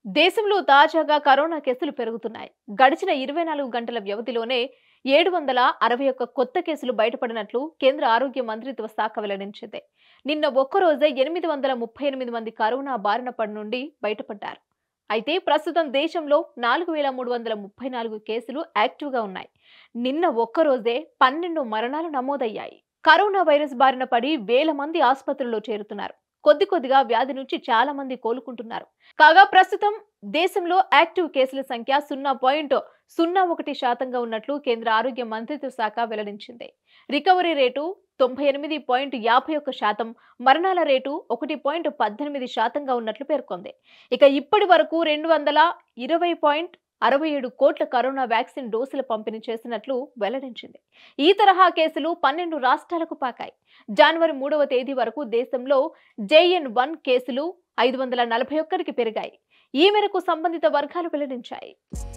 దేశంలో తాజాగా కరోనా కేసులు పెరుగుతున్నాయి గడిచిన ఇరవై నాలుగు గంటల వ్యవధిలోనే ఏడు వందల అరవై ఒక్క కొత్త కేసులు బయటపడినట్లు కేంద్ర ఆరోగ్య మంత్రిత్వ శాఖ వెల్లడించింది నిన్న ఒక్కరోజే ఎనిమిది వందల ముప్పై ఎనిమిది మంది కరోనా బారిన పడి నుండి బయటపడ్డారు అయితే ప్రస్తుతం దేశంలో నాలుగు వేల మూడు వందల ముప్పై నాలుగు కేసులు యాక్టివ్గా ఉన్నాయి నిన్న ఒక్కరోజే పన్నెండు మరణాలు నమోదయ్యాయి కరోనా వైరస్ బారిన పడి వేల మంది ఆసుపత్రుల్లో చేరుతున్నారు కొద్ది కొద్దిగా వ్యాధి నుంచి చాలా మంది కోలుకుంటున్నారు కాగా ప్రస్తుతం దేశంలో యాక్టివ్ కేసుల సంఖ్య సున్నా పాయింట్ సున్నా ఒకటి శాతంగా ఉన్నట్లు కేంద్ర ఆరోగ్య మంత్రిత్వ శాఖ వెల్లడించింది రికవరీ రేటు తొంభై ఎనిమిది పాయింట్ యాభై ఒక్క శాతం మరణాల రేటు ఒకటి పాయింట్ పద్దెనిమిది శాతంగా ఉన్నట్లు పేర్కొంది ఇక ఇప్పటి వరకు రెండు వందల ఇరవై పాయింట్ అరవై ఏడు కోట్ల కరోనా వ్యాక్సిన్ డోసుల పంపిణీ చేసినట్లు వెల్లడించింది ఈ తరహా కేసులు పన్నెండు రాష్ట్రాలకు పాకాయి జనవరి మూడవ తేదీ వరకు దేశంలో జేఎన్ వన్ కేసులు ఐదు వందల నలభై ఒక్కరికి పెరిగాయి ఈ మేరకు సంబంధిత వర్గాలు వెల్లడించాయి